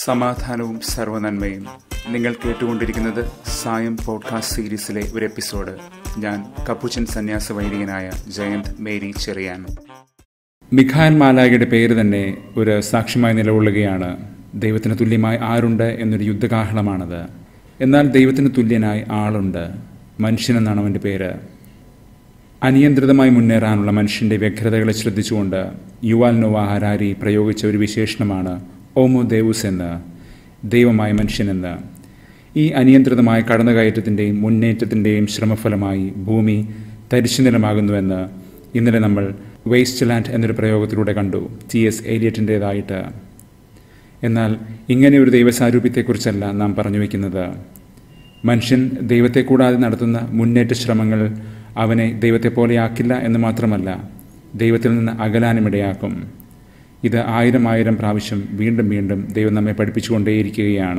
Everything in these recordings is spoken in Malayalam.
സമാധാനവും സർവനന്മയും നിങ്ങൾ കേട്ടുകൊണ്ടിരിക്കുന്നത് സായം പോഡ്കാസ്റ്റ് സീരീസിലെ ഒരു എപ്പിസോഡ് ഞാൻ കപ്പുച്ചൻ സന്യാസ വൈദികനായ ജയന്ത് മേരി ചെറിയാൻ മിഖായൽ മാലാഗയുടെ പേര് തന്നെ ഒരു സാക്ഷ്യമായി നിലകൊള്ളുകയാണ് ദൈവത്തിന് തുല്യമായി ആരുണ്ട് എന്നൊരു യുദ്ധകാഹളമാണത് എന്നാൽ ദൈവത്തിന് തുല്യനായി ആളുണ്ട് മനുഷ്യനെന്നാണ് അവൻ്റെ പേര് അനിയന്ത്രിതമായി മുന്നേറാനുള്ള മനുഷ്യന്റെ വ്യഗ്രതകളെ ശ്രദ്ധിച്ചുകൊണ്ട് യുവാൽ നോവ ഹരാരി പ്രയോഗിച്ച ഒരു വിശേഷണമാണ് ഓമോ ദേവുസ് എന്ന് ദൈവമായ മനുഷ്യനെന്ന് ഈ അനിയന്ത്രിതമായ കടന്നുകയറ്റത്തിൻ്റെയും മുന്നേറ്റത്തിൻ്റെയും ശ്രമഫലമായി ഭൂമി തരിശുനിലമാകുന്നുവെന്ന് ഇന്നലെ നമ്മൾ വേസ്റ്റ് ലാൻഡ് എന്നൊരു പ്രയോഗത്തിലൂടെ കണ്ടു ടി എസ് ഏലിയറ്റിൻ്റേതായിട്ട് എന്നാൽ ഇങ്ങനെ ഒരു ദൈവസാരൂപ്യത്തെക്കുറിച്ചല്ല നാം പറഞ്ഞു വയ്ക്കുന്നത് മനുഷ്യൻ ദൈവത്തെ കൂടാതെ നടത്തുന്ന മുന്നേറ്റ ശ്രമങ്ങൾ അവനെ ദൈവത്തെ പോലെയാക്കില്ല എന്ന് മാത്രമല്ല ദൈവത്തിൽ നിന്ന് അകലാനുമിടയാക്കും ഇത് ആയിരം ആയിരം പ്രാവശ്യം വീണ്ടും വീണ്ടും ദൈവം നമ്മെ പഠിപ്പിച്ചുകൊണ്ടേയിരിക്കുകയാണ്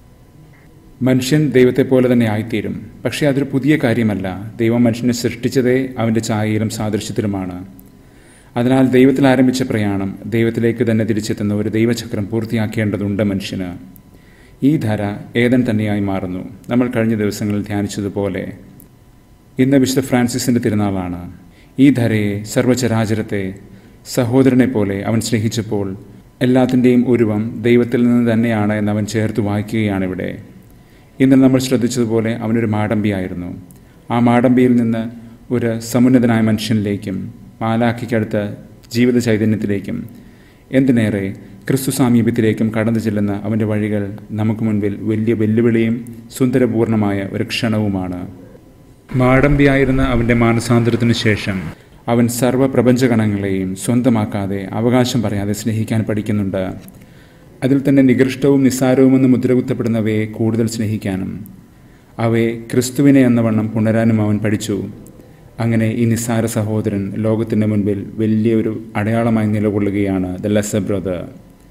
മനുഷ്യൻ ദൈവത്തെ പോലെ തന്നെ ആയിത്തീരും പക്ഷേ അതൊരു പുതിയ കാര്യമല്ല ദൈവം മനുഷ്യനെ സൃഷ്ടിച്ചതേ അവൻ്റെ ഛായയിലും സാദൃശ്യത്തിലുമാണ് അതിനാൽ ദൈവത്തിൽ ആരംഭിച്ച പ്രയാണം ദൈവത്തിലേക്ക് തന്നെ തിരിച്ചെത്തുന്ന ഒരു ദൈവചക്രം പൂർത്തിയാക്കേണ്ടതുണ്ട് മനുഷ്യന് ഈ ധര ഏതൻ തന്നെയായി മാറുന്നു നമ്മൾ കഴിഞ്ഞ ദിവസങ്ങളിൽ ധ്യാനിച്ചതുപോലെ ഇന്ന് വിശുദ്ധ ഫ്രാൻസിസിന്റെ തിരുനാളാണ് ഈ ധരയെ സർവചരാചരത്തെ സഹോദരനെ പോലെ അവൻ സ്നേഹിച്ചപ്പോൾ എല്ലാത്തിൻ്റെയും ഉരുവം ദൈവത്തിൽ നിന്ന് തന്നെയാണ് എന്ന് അവൻ ചേർത്ത് വായിക്കുകയാണിവിടെ ഇന്നലെ നമ്മൾ ശ്രദ്ധിച്ചതുപോലെ അവനൊരു മാടമ്പിയായിരുന്നു ആ മാടമ്പിയിൽ നിന്ന് ഒരു സമുന്നതനായ മനുഷ്യനിലേക്കും മാലാഖിക്കടുത്ത ജീവിത ചൈതന്യത്തിലേക്കും എന്തിനേറെ ക്രിസ്തു സാമീപ്യത്തിലേക്കും കടന്നു ചെല്ലുന്ന അവൻ്റെ വഴികൾ നമുക്ക് മുൻപിൽ വലിയ വെല്ലുവിളിയും സുന്ദരപൂർണമായ ഒരു ക്ഷണവുമാണ് മാടമ്പിയായിരുന്ന അവൻ്റെ മാനസാന്തരത്തിനു ശേഷം അവൻ സർവ്വ പ്രപഞ്ചഗണങ്ങളെയും സ്വന്തമാക്കാതെ അവകാശം പറയാതെ സ്നേഹിക്കാൻ പഠിക്കുന്നുണ്ട് അതിൽ തന്നെ നികൃഷ്ടവും നിസ്സാരവുമെന്ന് മുദ്രകുത്തപ്പെടുന്നവയെ കൂടുതൽ സ്നേഹിക്കാനും അവയെ ക്രിസ്തുവിനെ എന്നവണ്ണം പുണരാനും അവൻ പഠിച്ചു അങ്ങനെ ഈ നിസ്സാര സഹോദരൻ ലോകത്തിൻ്റെ മുൻപിൽ വലിയൊരു അടയാളമായി നിലകൊള്ളുകയാണ് ദ ലെസ ബ്രദർ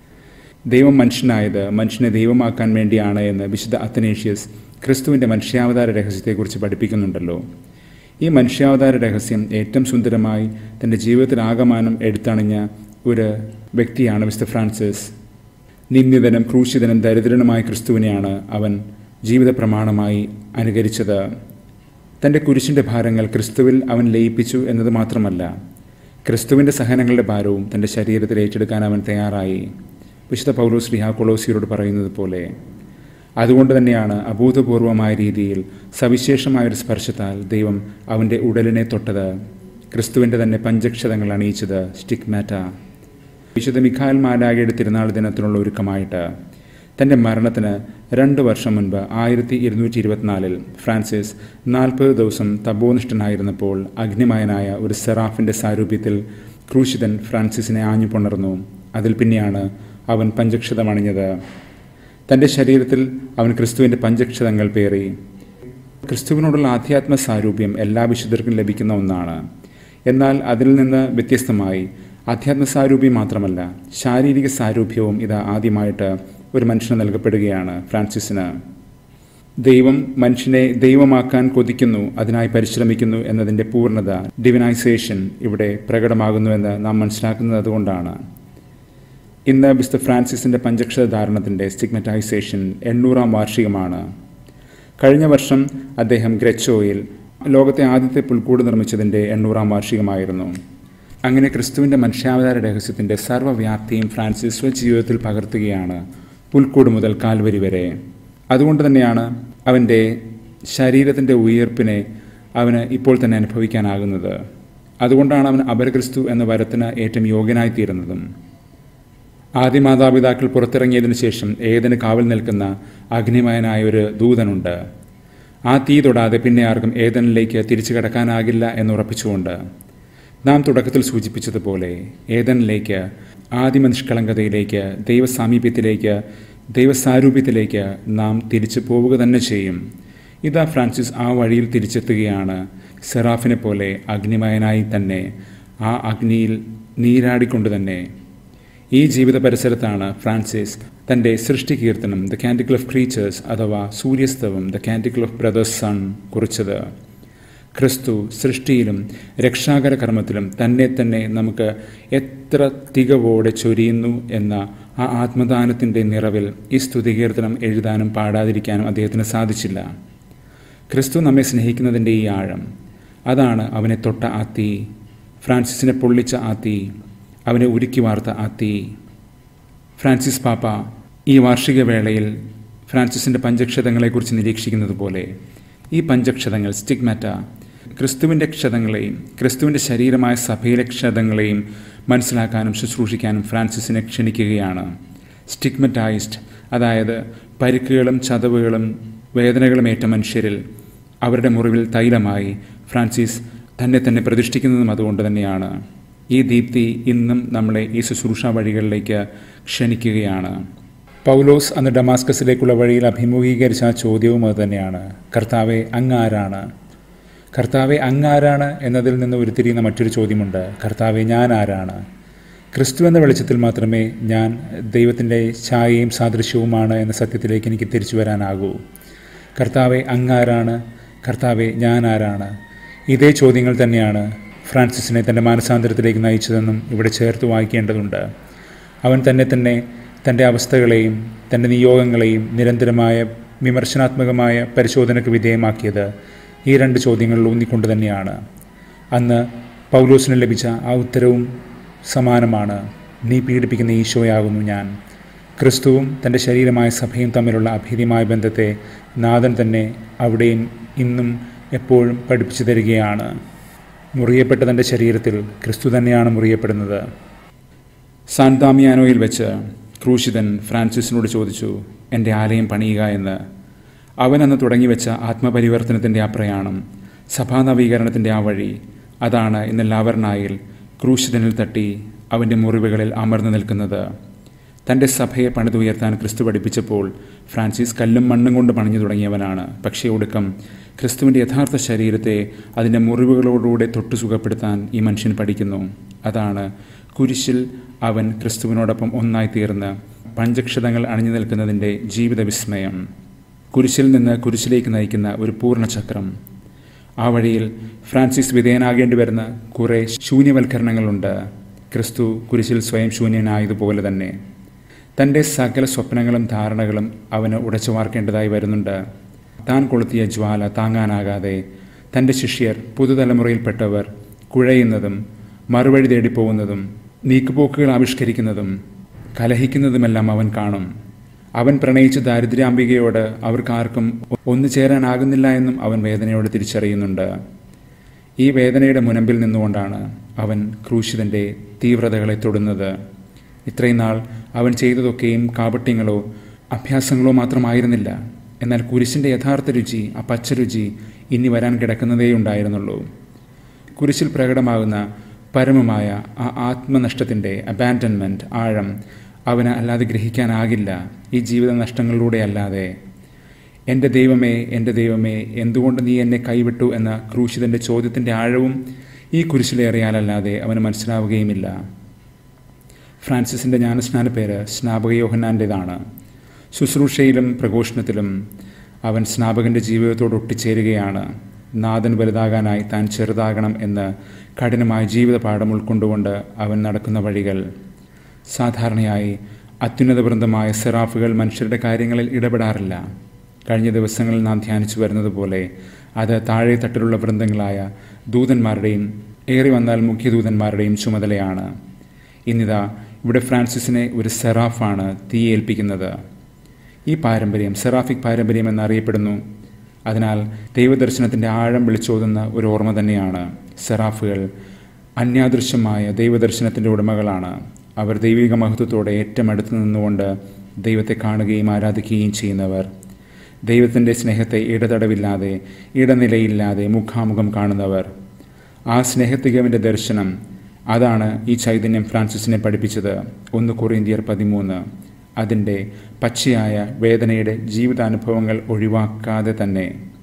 ദൈവം മനുഷ്യനായത് മനുഷ്യനെ ദൈവമാക്കാൻ വേണ്ടിയാണ് എന്ന് വിശുദ്ധ അത്തനേഷ്യസ് ക്രിസ്തുവിൻ്റെ മനുഷ്യാവതാര രഹസ്യത്തെക്കുറിച്ച് പഠിപ്പിക്കുന്നുണ്ടല്ലോ ഈ മനുഷ്യാവതാര രഹസ്യം ഏറ്റവും സുന്ദരമായി തൻ്റെ ജീവിതത്തിൽ ആകമാനം എടുത്തണിഞ്ഞ ഒരു വ്യക്തിയാണ് വിശുദ്ധ ഫ്രാൻസിസ് നിന്ദിതനും ക്രൂശിതനും ദരിദ്രനുമായ ക്രിസ്തുവിനെയാണ് അവൻ ജീവിത പ്രമാണമായി അനുകരിച്ചത് തൻ്റെ കുരിശിൻ്റെ ഭാരങ്ങൾ ക്രിസ്തുവിൽ അവൻ ലയിപ്പിച്ചു എന്നത് മാത്രമല്ല ക്രിസ്തുവിൻ്റെ സഹനങ്ങളുടെ ഭാരവും തൻ്റെ ശരീരത്തിൽ ഏറ്റെടുക്കാൻ അവൻ തയ്യാറായി വിശുദ്ധ പൗലോസ് ലിഹാ കൊളോസിയോട് പറയുന്നത് പോലെ അതുകൊണ്ട് തന്നെയാണ് അഭൂതപൂർവമായ രീതിയിൽ സവിശേഷമായൊരു സ്പർശത്താൽ ദൈവം അവൻ്റെ ഉടലിനെ തൊട്ടത് ക്രിസ്തുവിൻ്റെ തന്നെ പഞ്ചക്ഷതങ്ങൾ അണിയിച്ചത് സ്റ്റിക്മാറ്റ വിശുദ്ധ മിഖാൽ മാലാഗയുടെ തിരുനാൾ ദിനത്തിനുള്ള ഒരുക്കമായിട്ട് തൻ്റെ മരണത്തിന് രണ്ട് വർഷം മുൻപ് ആയിരത്തി ഇരുന്നൂറ്റി ഇരുപത്തിനാലിൽ ഫ്രാൻസിസ് നാൽപ്പത് ദിവസം തപോനിഷ്ഠനായിരുന്നപ്പോൾ അഗ്നിമയനായ ഒരു സെറാഫിൻ്റെ സാരൂപ്യത്തിൽ ക്രൂശിതൻ ഫ്രാൻസിസിനെ ആഞ്ഞു പുണർന്നു അതിൽ പിന്നെയാണ് അവൻ പഞ്ചക്ഷതമണിഞ്ഞത് തൻ്റെ ശരീരത്തിൽ അവൻ ക്രിസ്തുവിൻ്റെ പഞ്ചക്ഷതങ്ങൾ പേറി ക്രിസ്തുവിനോടുള്ള ആധ്യാത്മ സാരൂപ്യം എല്ലാ വിശുദ്ധർക്കും ലഭിക്കുന്ന ഒന്നാണ് എന്നാൽ അതിൽ നിന്ന് വ്യത്യസ്തമായി ആധ്യാത്മ സാരൂപ്യം മാത്രമല്ല ശാരീരിക സാരൂപ്യവും ഇത് ആദ്യമായിട്ട് ഒരു മനുഷ്യന് നൽകപ്പെടുകയാണ് ഫ്രാൻസിസിന് ദൈവം മനുഷ്യനെ ദൈവമാക്കാൻ കൊതിക്കുന്നു അതിനായി പരിശ്രമിക്കുന്നു എന്നതിൻ്റെ പൂർണ്ണത ഡിവിനൈസേഷൻ ഇവിടെ പ്രകടമാകുന്നുവെന്ന് നാം മനസ്സിലാക്കുന്നത് അതുകൊണ്ടാണ് ഇന്ന് വിസ്ത ഫ്രാൻസിസിൻ്റെ പഞ്ചക്ഷര ധാരണത്തിൻ്റെ സ്റ്റിഗ്മറ്റൈസേഷൻ എണ്ണൂറാം വാർഷികമാണ് കഴിഞ്ഞ വർഷം അദ്ദേഹം ഗ്രച്ചോയിൽ ലോകത്തെ ആദ്യത്തെ പുൽക്കൂട് നിർമ്മിച്ചതിൻ്റെ എണ്ണൂറാം വാർഷികമായിരുന്നു അങ്ങനെ ക്രിസ്തുവിൻ്റെ മനുഷ്യാവതാര രഹസ്യത്തിൻ്റെ സർവ്വവ്യാപ്തിയും ഫ്രാൻസിസ് സ്വജീവിതത്തിൽ പകർത്തുകയാണ് പുൽക്കൂട് മുതൽ കാൽവരി വരെ അതുകൊണ്ട് തന്നെയാണ് അവൻ്റെ ശരീരത്തിൻ്റെ ഉയർപ്പിനെ അവന് ഇപ്പോൾ തന്നെ അനുഭവിക്കാനാകുന്നത് അതുകൊണ്ടാണ് അവൻ അപരക്രിസ്തു എന്ന വരത്തിന് ഏറ്റവും യോഗ്യനായിത്തീരുന്നതും ആദ്യ മാതാപിതാക്കൾ പുറത്തിറങ്ങിയതിനു ശേഷം ഏതിന് കാവൽ നിൽക്കുന്ന അഗ്നിമയനായ ഒരു ദൂതനുണ്ട് ആ തീ തൊടാതെ പിന്നെ ആർക്കും ഏതനിലേക്ക് തിരിച്ചു കടക്കാനാകില്ല എന്നുറപ്പിച്ചുകൊണ്ട് നാം തുടക്കത്തിൽ സൂചിപ്പിച്ചതുപോലെ ഏതനിലേക്ക് ആദിമ നിഷ്കളങ്കതയിലേക്ക് ദൈവസാമീപ്യത്തിലേക്ക് ദൈവസാരൂപ്യത്തിലേക്ക് നാം തിരിച്ചു പോവുക തന്നെ ചെയ്യും ഇതാ ഫ്രാൻസിസ് ആ വഴിയിൽ തിരിച്ചെത്തുകയാണ് സെറാഫിനെ പോലെ അഗ്നിമയനായി തന്നെ ആ അഗ്നിയിൽ നീരാടിക്കൊണ്ട് തന്നെ ഈ ജീവിത പരിസരത്താണ് ഫ്രാൻസിസ് തൻ്റെ സൃഷ്ടി കീർത്തനം ദ കാൻഡിക്കിൾ ഓഫ് ക്രീച്ചേഴ്സ് അഥവാ സൂര്യസ്തവം the canticle of brothers sun കുറിച്ചത് ക്രിസ്തു സൃഷ്ടിയിലും രക്ഷാകര കർമ്മത്തിലും തന്നെ തന്നെ നമുക്ക് എത്ര തികവോടെ ചൊരിയുന്നു എന്ന ആ ആത്മദാനത്തിൻ്റെ നിറവിൽ ഈ സ്തുതികീർത്തനം എഴുതാനും പാടാതിരിക്കാനും അദ്ദേഹത്തിന് സാധിച്ചില്ല ക്രിസ്തു നമ്മെ സ്നേഹിക്കുന്നതിൻ്റെ ഈ ആഴം അതാണ് അവനെ തൊട്ട ആ തീ ഫ്രാൻസിസിനെ പൊള്ളിച്ച ആ തീ അവനെ ഉരുക്കി വാർത്ത ആ തീ ഫ്രാൻസിസ് പാപ്പ ഈ വാർഷിക വേളയിൽ ഫ്രാൻസിസിൻ്റെ പഞ്ചക്ഷതങ്ങളെക്കുറിച്ച് നിരീക്ഷിക്കുന്നത് പോലെ ഈ പഞ്ചക്ഷതങ്ങൾ സ്റ്റിഗ്മാറ്റ ക്രിസ്തുവിൻ്റെ ക്ഷതങ്ങളെയും ക്രിസ്തുവിൻ്റെ ശരീരമായ സഭയിലെ ക്ഷതങ്ങളെയും മനസ്സിലാക്കാനും ശുശ്രൂഷിക്കാനും ഫ്രാൻസിസിനെ ക്ഷണിക്കുകയാണ് സ്റ്റിഗ്മറ്റൈസ്ഡ് അതായത് പരിക്കുകളും ചതവുകളും വേദനകളും ഏറ്റ മനുഷ്യരിൽ അവരുടെ മുറിവിൽ തൈലമായി ഫ്രാൻസിസ് തന്നെ തന്നെ പ്രതിഷ്ഠിക്കുന്നതും അതുകൊണ്ട് തന്നെയാണ് ഈ ദീപ്തി ഇന്നും നമ്മളെ ഈ ശുശ്രൂഷ വഴികളിലേക്ക് ക്ഷണിക്കുകയാണ് പൗലോസ് അന്ന് ഡമാസ്കസിലേക്കുള്ള വഴിയിൽ അഭിമുഖീകരിച്ച ആ ചോദ്യവും അതുതന്നെയാണ് കർത്താവെ അങ്ങാരാണ് കർത്താവെ അങ്ങാരാണ് എന്നതിൽ നിന്ന് ഉരുത്തിരിയുന്ന മറ്റൊരു ചോദ്യമുണ്ട് കർത്താവെ ഞാൻ ആരാണ് ക്രിസ്തു എന്ന വെളിച്ചത്തിൽ മാത്രമേ ഞാൻ ദൈവത്തിൻ്റെ ഛായയും സാദൃശ്യവുമാണ് എന്ന സത്യത്തിലേക്ക് എനിക്ക് തിരിച്ചു വരാനാകൂ കർത്താവെ അങ്ങാരാണ് കർത്താവെ ഞാൻ ആരാണ് ഇതേ ചോദ്യങ്ങൾ തന്നെയാണ് ഫ്രാൻസിസിനെ തൻ്റെ മാനസാന്തരത്തിലേക്ക് നയിച്ചതെന്നും ഇവിടെ ചേർത്ത് വായിക്കേണ്ടതുണ്ട് അവൻ തന്നെ തന്നെ തൻ്റെ അവസ്ഥകളെയും തൻ്റെ നിയോഗങ്ങളെയും നിരന്തരമായ വിമർശനാത്മകമായ പരിശോധനയ്ക്ക് വിധേയമാക്കിയത് ഈ രണ്ട് ചോദ്യങ്ങളിൽ ഊന്നിക്കൊണ്ട് തന്നെയാണ് അന്ന് പൗലോസിന് ലഭിച്ച ആ ഉത്തരവും സമാനമാണ് നീ പീഡിപ്പിക്കുന്ന ഈശോയാകുന്നു ഞാൻ ക്രിസ്തുവും തൻ്റെ ശരീരമായ സഭയും തമ്മിലുള്ള അഭേദ്യമായ ബന്ധത്തെ നാഥൻ തന്നെ അവിടെയും ഇന്നും എപ്പോഴും പഠിപ്പിച്ചു തരികയാണ് മുറിയപ്പെട്ട തൻ്റെ ശരീരത്തിൽ ക്രിസ്തു തന്നെയാണ് മുറിയപ്പെടുന്നത് സാൻതാമിയാനോയിൽ വെച്ച് ക്രൂശിതൻ ഫ്രാൻസിസിനോട് ചോദിച്ചു എൻ്റെ ആലയം പണിയുക എന്ന് അവൻ അന്ന് തുടങ്ങിവെച്ച ആത്മപരിവർത്തനത്തിൻ്റെ ആ പ്രയാണം സഭാ നവീകരണത്തിൻ്റെ ആ വഴി അതാണ് ഇന്ന് ലാവർനായിൽ ക്രൂശിതനിൽ തട്ടി അവൻ്റെ മുറിവുകളിൽ അമർന്നു നിൽക്കുന്നത് തൻ്റെ സഭയെ പണിതുയർത്താൻ ക്രിസ്തു പഠിപ്പിച്ചപ്പോൾ ഫ്രാൻസിസ് കല്ലും മണ്ണും കൊണ്ട് പണിഞ്ഞു തുടങ്ങിയവനാണ് പക്ഷേ ഒടുക്കം ക്രിസ്തുവിൻ്റെ യഥാർത്ഥ ശരീരത്തെ അതിൻ്റെ മുറിവുകളോടുകൂടെ തൊട്ടു സുഖപ്പെടുത്താൻ ഈ മനുഷ്യൻ പഠിക്കുന്നു അതാണ് കുരിശിൽ അവൻ ക്രിസ്തുവിനോടൊപ്പം ഒന്നായി തീർന്ന് പഞ്ചക്ഷതങ്ങൾ അണിഞ്ഞു നിൽക്കുന്നതിൻ്റെ ജീവിത വിസ്മയം കുരിശിൽ നിന്ന് കുരിശിലേക്ക് നയിക്കുന്ന ഒരു പൂർണ്ണചക്രം ആ വഴിയിൽ ഫ്രാൻസിസ് വിധേയനാകേണ്ടി വരുന്ന കുറേ ശൂന്യവൽക്കരണങ്ങളുണ്ട് ക്രിസ്തു കുരിശിൽ സ്വയം ശൂന്യനായതുപോലെ തന്നെ തൻ്റെ സകല സ്വപ്നങ്ങളും ധാരണകളും അവന് ഉടച്ചു വാർക്കേണ്ടതായി വരുന്നുണ്ട് താൻ കൊളുത്തിയ ജ്വാല താങ്ങാനാകാതെ തൻ്റെ ശിഷ്യർ പുതുതലമുറയിൽപ്പെട്ടവർ കുഴയുന്നതും മറുവഴി തേടിപ്പോകുന്നതും നീക്കുപോക്കുകൾ ആവിഷ്കരിക്കുന്നതും കലഹിക്കുന്നതുമെല്ലാം അവൻ കാണും അവൻ പ്രണയിച്ച ദാരിദ്ര്യാംബികയോട് അവർക്കാർക്കും ഒന്നു ചേരാനാകുന്നില്ല എന്നും അവൻ വേദനയോട് തിരിച്ചറിയുന്നുണ്ട് ഈ വേദനയുടെ മുനമ്പിൽ നിന്നുകൊണ്ടാണ് അവൻ ക്രൂശിതൻ്റെ തീവ്രതകളെ തൊടുന്നത് ഇത്രയും നാൾ അവൻ ചെയ്തതൊക്കെയും കാപട്യങ്ങളോ അഭ്യാസങ്ങളോ മാത്രമായിരുന്നില്ല എന്നാൽ കുരിശിൻ്റെ യഥാർത്ഥ രുചി ആ പച്ചരുചി ഇനി വരാൻ കിടക്കുന്നതേ ഉണ്ടായിരുന്നുള്ളൂ കുരിശിൽ പ്രകടമാകുന്ന പരമമായ ആ ആത്മനഷ്ടത്തിൻ്റെ അബാൻഡൻമെൻറ്റ് ആഴം അവന് അല്ലാതെ ഗ്രഹിക്കാനാകില്ല ഈ ജീവിത നഷ്ടങ്ങളിലൂടെ അല്ലാതെ എൻ്റെ ദൈവമേ എൻ്റെ ദൈവമേ എന്തുകൊണ്ട് നീ എന്നെ കൈവിട്ടു എന്ന ക്രൂശിതൻ്റെ ചോദ്യത്തിൻ്റെ ആഴവും ഈ കുരിശിലേറിയാലല്ലാതെ അവന് മനസ്സിലാവുകയുമില്ല ഫ്രാൻസിസിൻ്റെ ജ്ഞാനസ്നാന പേര് സ്നാപക യോഹന്നാൻ്റേതാണ് ശുശ്രൂഷയിലും പ്രഘോഷണത്തിലും അവൻ സ്നാപകൻ്റെ ജീവിതത്തോട് ഒട്ടിച്ചേരുകയാണ് നാഥൻ വലുതാകാനായി താൻ ചെറുതാകണം എന്ന് കഠിനമായ ജീവിത പാഠം ഉൾക്കൊണ്ടുകൊണ്ട് അവൻ നടക്കുന്ന വഴികൾ സാധാരണയായി അത്യുന്നത വൃന്ദമായ സെറാഫുകൾ മനുഷ്യരുടെ കാര്യങ്ങളിൽ ഇടപെടാറില്ല കഴിഞ്ഞ ദിവസങ്ങളിൽ നാം ധ്യാനിച്ചു വരുന്നത് പോലെ അത് താഴെ തട്ടിലുള്ള വൃന്ദങ്ങളായ ദൂതന്മാരുടെയും ഏറി വന്നാൽ മുഖ്യദൂതന്മാരുടെയും ചുമതലയാണ് ഇന്നിതാ ഇവിടെ ഫ്രാൻസിസിനെ ഒരു സെറാഫാണ് തീയേൽപ്പിക്കുന്നത് ഈ പാരമ്പര്യം സെറാഫിക് പാരമ്പര്യം എന്നറിയപ്പെടുന്നു അതിനാൽ ദൈവദർശനത്തിൻ്റെ ആഴം വിളിച്ചോതുന്ന ഒരു ഓർമ്മ തന്നെയാണ് സെറാഫുകൾ അന്യാദൃശ്യമായ ദൈവദർശനത്തിൻ്റെ ഉടമകളാണ് അവർ ദൈവിക മഹത്വത്തോടെ ഏറ്റവും അടുത്ത് നിന്നുകൊണ്ട് ദൈവത്തെ കാണുകയും ആരാധിക്കുകയും ചെയ്യുന്നവർ ദൈവത്തിൻ്റെ സ്നേഹത്തെ ഇടതടവില്ലാതെ ഇടനിലയില്ലാതെ മുഖാമുഖം കാണുന്നവർ ആ സ്നേഹത്തികവിൻ്റെ ദർശനം അതാണ് ഈ ചൈതന്യം ഫ്രാൻസിസിനെ പഠിപ്പിച്ചത് ഒന്ന് കൊറിയന്തിയർ പതിമൂന്ന് അതിൻ്റെ പച്ചയായ വേദനയുടെ ജീവിതാനുഭവങ്ങൾ ഒഴിവാക്കാതെ തന്നെ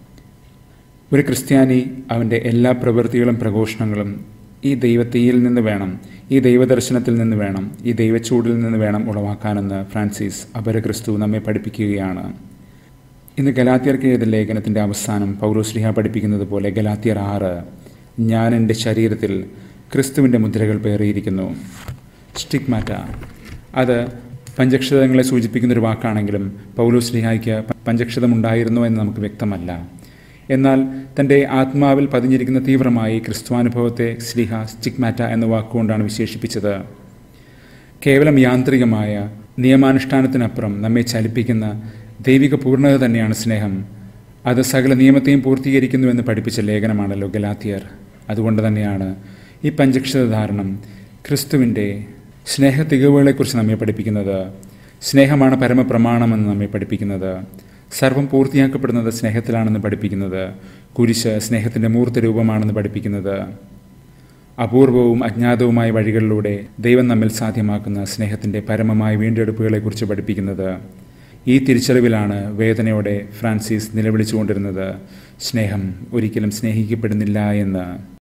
ഒരു ക്രിസ്ത്യാനി അവൻ്റെ എല്ലാ പ്രവൃത്തികളും പ്രഘോഷണങ്ങളും ഈ ദൈവത്തീയിൽ നിന്ന് വേണം ഈ ദൈവദർശനത്തിൽ നിന്ന് വേണം ഈ ദൈവച്ചൂടിൽ നിന്ന് വേണം ഉളവാക്കാനെന്ന് ഫ്രാൻസിസ് അപര ക്രിസ്തു നമ്മെ പഠിപ്പിക്കുകയാണ് ഇന്ന് ഗലാത്തിയർക്ക് എഴുതിയ ലേഖനത്തിൻ്റെ അവസാനം പൗരോശ്രീഹ പഠിപ്പിക്കുന്നത് പോലെ ഗലാത്തിയർ ആറ് ഞാൻ എൻ്റെ ശരീരത്തിൽ ക്രിസ്തുവിൻ്റെ മുദ്രകൾ പേറിയിരിക്കുന്നു സ്റ്റിഗ്മാറ്റ അത് പഞ്ചക്ഷതങ്ങളെ സൂചിപ്പിക്കുന്ന ഒരു വാക്കാണെങ്കിലും പൗലോസ് ലിഹായ്ക്ക് പഞ്ചക്ഷതം ഉണ്ടായിരുന്നോ എന്ന് നമുക്ക് വ്യക്തമല്ല എന്നാൽ തൻ്റെ ആത്മാവിൽ പതിഞ്ഞിരിക്കുന്ന തീവ്രമായി ക്രിസ്തുവാനുഭവത്തെ സ്ലിഹ സ്റ്റിഗ്മാറ്റ എന്ന വാക്കുകൊണ്ടാണ് വിശേഷിപ്പിച്ചത് കേവലം യാന്ത്രികമായ നിയമാനുഷ്ഠാനത്തിനപ്പുറം നമ്മെ ചലിപ്പിക്കുന്ന ദൈവിക പൂർണ്ണത തന്നെയാണ് സ്നേഹം അത് സകല നിയമത്തെയും പൂർത്തീകരിക്കുന്നുവെന്ന് പഠിപ്പിച്ച ലേഖനമാണല്ലോ ഗലാത്തിയർ അതുകൊണ്ട് തന്നെയാണ് ഈ പഞ്ചക്ഷത ധാരണം ക്രിസ്തുവിൻ്റെ സ്നേഹ തികവുകളെക്കുറിച്ച് നമ്മെ പഠിപ്പിക്കുന്നത് സ്നേഹമാണ് പരമപ്രമാണമെന്ന് നമ്മെ പഠിപ്പിക്കുന്നത് സർവം പൂർത്തിയാക്കപ്പെടുന്നത് സ്നേഹത്തിലാണെന്ന് പഠിപ്പിക്കുന്നത് കുരിശ് സ്നേഹത്തിൻ്റെ മൂർത്ത രൂപമാണെന്ന് പഠിപ്പിക്കുന്നത് അപൂർവവും അജ്ഞാതവുമായ വഴികളിലൂടെ ദൈവം നമ്മിൽ സാധ്യമാക്കുന്ന സ്നേഹത്തിൻ്റെ പരമമായ വീണ്ടെടുപ്പുകളെക്കുറിച്ച് പഠിപ്പിക്കുന്നത് ഈ തിരിച്ചറിവിലാണ് വേദനയോടെ ഫ്രാൻസിസ് നിലവിളിച്ചുകൊണ്ടിരുന്നത് സ്നേഹം ഒരിക്കലും സ്നേഹിക്കപ്പെടുന്നില്ല എന്ന്